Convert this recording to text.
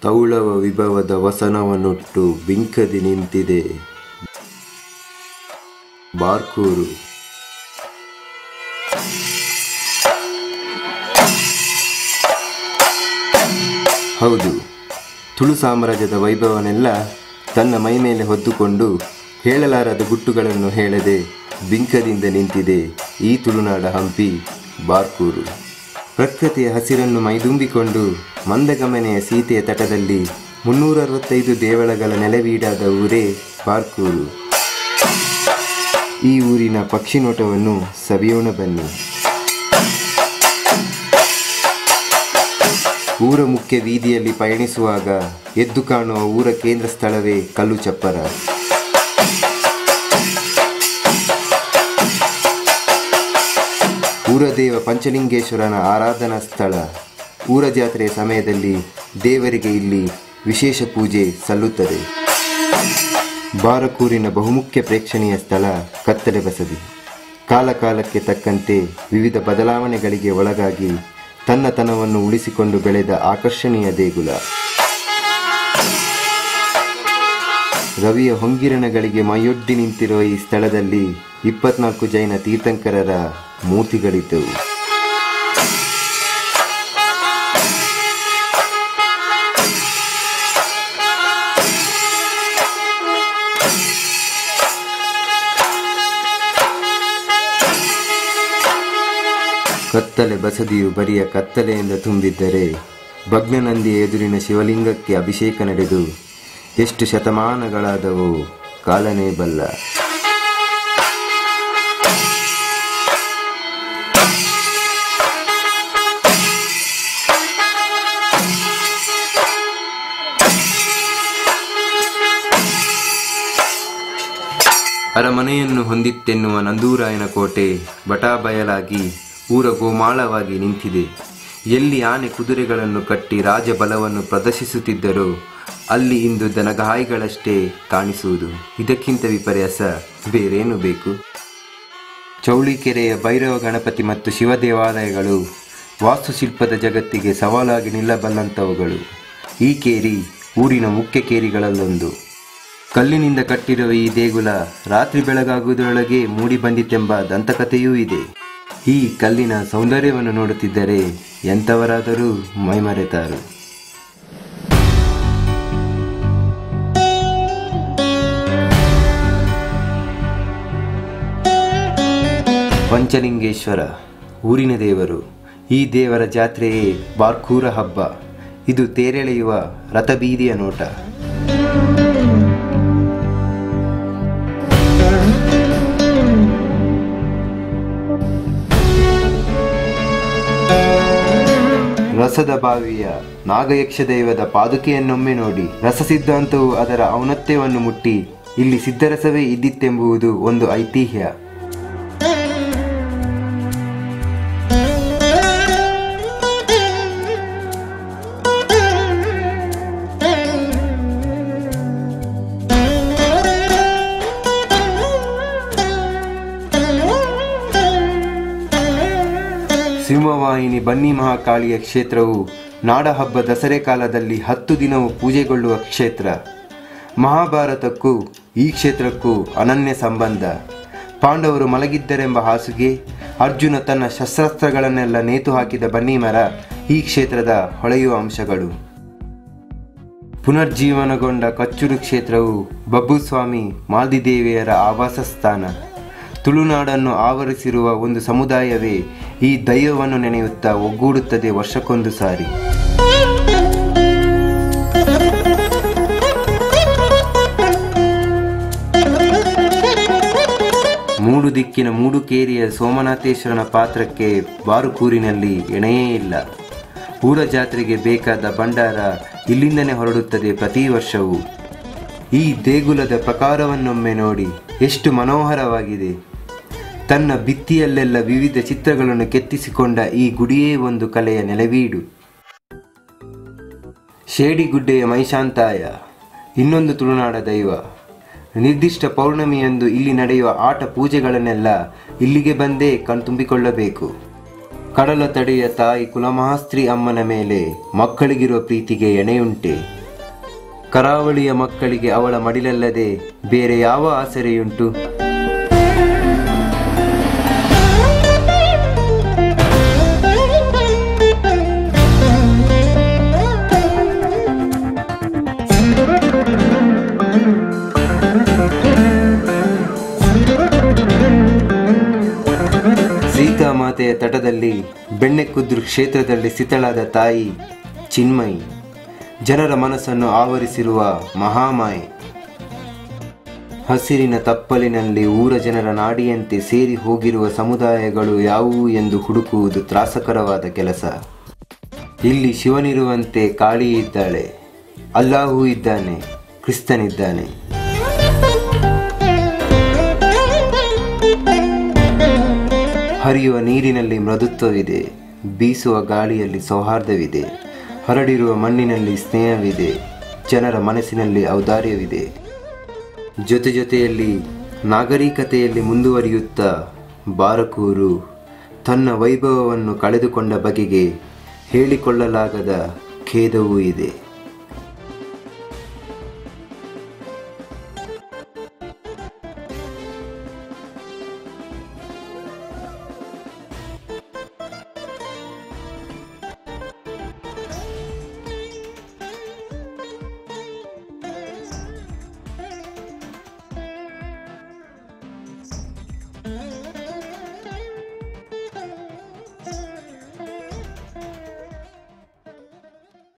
ತೌಳವ ವಿಭವದ ವಸನವನ್ನುಟ್ಟು ಬಿಂಕದಿ ನಿಂತಿದೆ ಬಾರ್ಕೂರು ಹೌದು ತುಳು ಸಾಮ್ರಾಜ್ಯದ ವೈಭವನೆಲ್ಲ ತನ್ನ ಮೈ ಮೇಲೆ ಹೊದ್ದುಕೊಂಡು ಹೇಳಲಾರದ ಗುಟ್ಟುಗಳನ್ನು ಹೇಳದೆ ಬಿಂಕದಿಂದ ನಿಂತಿದೆ ಈ ತುಳುನಾಡ ಹಂಪಿ ಬಾರ್ಕೂರು ಪ್ರಕೃತಿಯ ಹಸಿರನ್ನು ಮೈದುಂಬಿಕೊಂಡು ಮಂದಗಮನೆಯ ಸೀತೆಯ ತಟದಲ್ಲಿ ಮುನ್ನೂರ ಅರವತ್ತೈದು ದೇವಳಗಳ ನೆಲವೀಡಾದ ಊರೇ ಬಾರ್ಕೂರು ಈ ಊರಿನ ಪಕ್ಷಿ ನೋಟವನ್ನು ಸವಿಯೋಣ ಬನ್ನಿ ಊರ ಮುಖ್ಯ ಬೀದಿಯಲ್ಲಿ ಪಯಣಿಸುವಾಗ ಎದ್ದು ಕಾಣುವ ಊರ ಕೇಂದ್ರ ಸ್ಥಳವೇ ಕಲ್ಲು ಚಪ್ಪರ ಊರದೇವ ಪಂಚಲಿಂಗೇಶ್ವರನ ಆರಾಧನಾ ಸ್ಥಳ ಊರ ಜಾತ್ರೆಯ ಸಮಯದಲ್ಲಿ ದೇವರಿಗೆ ಇಲ್ಲಿ ವಿಶೇಷ ಪೂಜೆ ಸಲ್ಲುತ್ತದೆ ಬಾರಕೂರಿನ ಬಹುಮುಖ್ಯ ಪ್ರೇಕ್ಷಣೀಯ ಸ್ಥಳ ಕತ್ತಲೆ ಬಸದಿ ಕಾಲಕಾಲಕ್ಕೆ ತಕ್ಕಂತೆ ವಿವಿಧ ಬದಲಾವಣೆಗಳಿಗೆ ಒಳಗಾಗಿ ತನ್ನತನವನ್ನು ಉಳಿಸಿಕೊಂಡು ಬೆಳೆದ ಆಕರ್ಷಣೀಯ ದೇಗುಲ ರವಿಯ ಹೊಂಗಿರಣಗಳಿಗೆ ಮೈಯೊಡ್ಡಿ ನಿಂತಿರುವ ಈ ಸ್ಥಳದಲ್ಲಿ ಇಪ್ಪತ್ನಾಲ್ಕು ಜೈನ ತೀರ್ಥಂಕರರ ಮೂರ್ತಿಗಳಿದ್ದವು ಕತ್ತಲೆ ಬಸದಿಯು ಬರಿಯ ಕತ್ತಲೆಯಿಂದ ತುಂಬಿದ್ದರೆ ಭಗ್ನನಂದಿಯ ಎದುರಿನ ಶಿವಲಿಂಗಕ್ಕೆ ಅಭಿಷೇಕ ನಡೆದು ಎಷ್ಟು ಶತಮಾನಗಳಾದವು ಕಾಲನೇ ಬಲ್ಲ ಅರಮನೆಯನ್ನು ಹೊಂದಿತ್ತೆನ್ನುವ ನಂದೂರಾಯನ ಕೋಟೆ ಬಟಾಬಯಲಾಗಿ ಊರ ಗೋಮಾಳವಾಗಿ ನಿಂತಿದೆ ಎಲ್ಲಿ ಆನೆ ಕುದುರೆಗಳನ್ನು ಕಟ್ಟಿ ರಾಜಬಲವನ್ನು ಪ್ರದರ್ಶಿಸುತ್ತಿದ್ದರೋ ಅಲ್ಲಿ ಇಂದು ದನಗಾಯಿಗಳಷ್ಟೇ ಕಾಣಿಸುವುದು ಇದಕ್ಕಿಂತ ವಿಪರ್ಯಾಸ ಬೇರೇನು ಬೇಕು ಚೌಳಿಕೆರೆಯ ಭೈರವ ಗಣಪತಿ ಮತ್ತು ಶಿವ ದೇವಾಲಯಗಳು ವಾಸ್ತುಶಿಲ್ಪದ ಜಗತ್ತಿಗೆ ಸವಾಲಾಗಿ ನಿಲ್ಲಬಲ್ಲಂಥವುಗಳು ಈ ಕೇರಿ ಊರಿನ ಮುಖ್ಯ ಕೇರಿಗಳಲ್ಲೊಂದು ಕಲ್ಲಿನಿಂದ ಕಟ್ಟಿರುವ ಈ ದೇಗುಲ ರಾತ್ರಿ ಬೆಳಗಾಗುವುದರೊಳಗೆ ಮೂಡಿ ಬಂದಿತೆಂಬ ದಂತಕಥೆಯೂ ಇದೆ ಈ ಕಲ್ಲಿನ ಸೌಂದರ್ಯವನ್ನು ನೋಡುತ್ತಿದ್ದರೆ ಎಂಥವರಾದರೂ ಮೈಮರೆತಾರು ಪಂಚಲಿಂಗೇಶ್ವರ ಊರಿನ ದೇವರು ಈ ದೇವರ ಜಾತ್ರೆಯೇ ಬಾರ್ಕೂರ ಹಬ್ಬ ಇದು ತೇರೆಳೆಯುವ ರಥಬೀದಿಯ ನೋಟ ರಸದ ಬಾವಿಯ ನಾಗಯಕ್ಷ ದೈವದ ಪಾದುಕೆಯನ್ನೊಮ್ಮೆ ನೋಡಿ ರಸ ಸಿದ್ಧಾಂತವು ಅದರ ಔನ್ನತ್ಯವನ್ನು ಮುಟ್ಟಿ ಇಲ್ಲಿ ಸಿದ್ಧರಸವೇ ಇದ್ದಿತ್ತೆಂಬುದು ಒಂದು ಐತಿಹ್ಯ ಸಿಂಹವಾಹಿನಿ ಬನ್ನಿ ಮಹಾಕಾಳಿಯ ಕ್ಷೇತ್ರವು ನಾಡಹಬ್ಬ ದಸರೆ ಕಾಲದಲ್ಲಿ ಹತ್ತು ದಿನವೂ ಪೂಜೆಗೊಳ್ಳುವ ಕ್ಷೇತ್ರ ಮಹಾಭಾರತಕ್ಕೂ ಈ ಕ್ಷೇತ್ರಕ್ಕೂ ಅನನ್ಯ ಸಂಬಂಧ ಪಾಂಡವರು ಮಲಗಿದ್ದರೆಂಬ ಹಾಸುಗೆ ಅರ್ಜುನ ತನ್ನ ಶಸ್ತ್ರಾಸ್ತ್ರಗಳನ್ನೆಲ್ಲ ನೇತು ಹಾಕಿದ ಬನ್ನಿ ಮರ ಈ ಕ್ಷೇತ್ರದ ಹೊಳೆಯುವ ಅಂಶಗಳು ಪುನರ್ಜೀವನಗೊಂಡ ಕಚ್ಚೂರು ಕ್ಷೇತ್ರವು ಬಬ್ಬುಸ್ವಾಮಿ ಮಾಲ್ದಿದೇವಿಯರ ಆವಾಸ ಸ್ಥಾನ ತುಳುನಾಡನ್ನು ಆವರಿಸಿರುವ ಒಂದು ಸಮುದಾಯವೇ ಈ ದೈವವನ್ನು ನೆನೆಯುತ್ತಾ ಒಗ್ಗೂಡುತ್ತದೆ ವರ್ಷಕ್ಕೊಂದು ಸಾರಿ ಮೂಡು ದಿಕ್ಕಿನ ಮೂಡು ಕೇರಿಯ ಸೋಮನಾಥೇಶ್ವರನ ಪಾತ್ರಕ್ಕೆ ಬಾರುಕೂರಿನಲ್ಲಿ ಎಣೆಯೇ ಇಲ್ಲ ಊರ ಜಾತ್ರೆಗೆ ಬೇಕಾದ ಭಂಡಾರ ಇಲ್ಲಿಂದನೇ ಹೊರಡುತ್ತದೆ ಪ್ರತಿ ವರ್ಷವೂ ಈ ದೇಗುಲದ ಪ್ರಕಾರವನ್ನೊಮ್ಮೆ ನೋಡಿ ಎಷ್ಟು ಮನೋಹರವಾಗಿದೆ ತನ್ನ ಭಿತ್ತಿಯಲ್ಲೆಲ್ಲ ವಿವಿಧ ಚಿತ್ರಗಳನ್ನು ಕೆತ್ತಿಸಿಕೊಂಡ ಈ ಗುಡಿಯೇ ಒಂದು ಕಲೆಯ ನೆಲೆವೀಡು ಶೇಡಿಗುಡ್ಡೆಯ ಮೈಶಾಂತಾಯ ಇನ್ನೊಂದು ತುಳುನಾಡ ದೈವ ನಿರ್ದಿಷ್ಟ ಪೌರ್ಣಮಿಯಂದು ಇಲ್ಲಿ ನಡೆಯುವ ಆಟ ಪೂಜೆಗಳನ್ನೆಲ್ಲ ಇಲ್ಲಿಗೆ ಬಂದೇ ಕಣ್ತುಂಬಿಕೊಳ್ಳಬೇಕು ಕಡಲ ತಡೆಯ ತಾಯಿ ಕುಲಮಹಾಸ್ತ್ರಿ ಅಮ್ಮನ ಮೇಲೆ ಮಕ್ಕಳಿಗಿರುವ ಪ್ರೀತಿಗೆ ಎಣೆಯುಂಟೆ ಕರಾವಳಿಯ ಮಕ್ಕಳಿಗೆ ಅವಳ ಮಡಿಲಲ್ಲದೆ ಬೇರೆ ಯಾವ ಆಸರೆಯುಂಟು ಸೀತಾಮಾತೆಯ ತಟದಲ್ಲಿ ಬೆಣ್ಣೆಕುದ್ರು ಕ್ಷೇತ್ರದಲ್ಲಿ ಸಿತಳಾದ ತಾಯಿ ಚಿನ್ಮಯಿ ಜನರ ಮನಸ್ಸನ್ನು ಆವರಿಸಿರುವ ಮಹಾಮಾಯೆ ಹಸಿರಿನ ತಪ್ಪಲಿನಲ್ಲಿ ಊರ ಜನರ ನಾಡಿಯಂತೆ ಸೇರಿ ಹೋಗಿರುವ ಸಮುದಾಯಗಳು ಯಾವುವು ಎಂದು ಹುಡುಕುವುದು ತ್ರಾಸಕರವಾದ ಕೆಲಸ ಇಲ್ಲಿ ಶಿವನಿರುವಂತೆ ಕಾಳಿ ಇದ್ದಾಳೆ ಅಲ್ಲಾಹೂ ಇದ್ದಾನೆ ಕ್ರಿಸ್ತನಿದ್ದಾನೆ ಹರಿಯುವ ನೀರಿನಲ್ಲಿ ಮೃದುತ್ವವಿದೆ ಬೀಸುವ ಗಾಳಿಯಲ್ಲಿ ಸೌಹಾರ್ದವಿದೆ ಹರಡಿರುವ ಮಣ್ಣಿನಲ್ಲಿ ಸ್ನೇಹವಿದೆ ಜನರ ಮನಸ್ಸಿನಲ್ಲಿ ಔದಾರ್ಯವಿದೆ ಜೊತೆ ಜೊತೆಯಲ್ಲಿ ನಾಗರಿಕತೆಯಲ್ಲಿ ಮುಂದುವರಿಯುತ್ತಾ ಬಾರಕೂರು ತನ್ನ ವೈಭವವನ್ನು ಕಳೆದುಕೊಂಡ ಬಗೆಗೆ ಹೇಳಿಕೊಳ್ಳಲಾಗದ ಖೇದವೂ ಇದೆ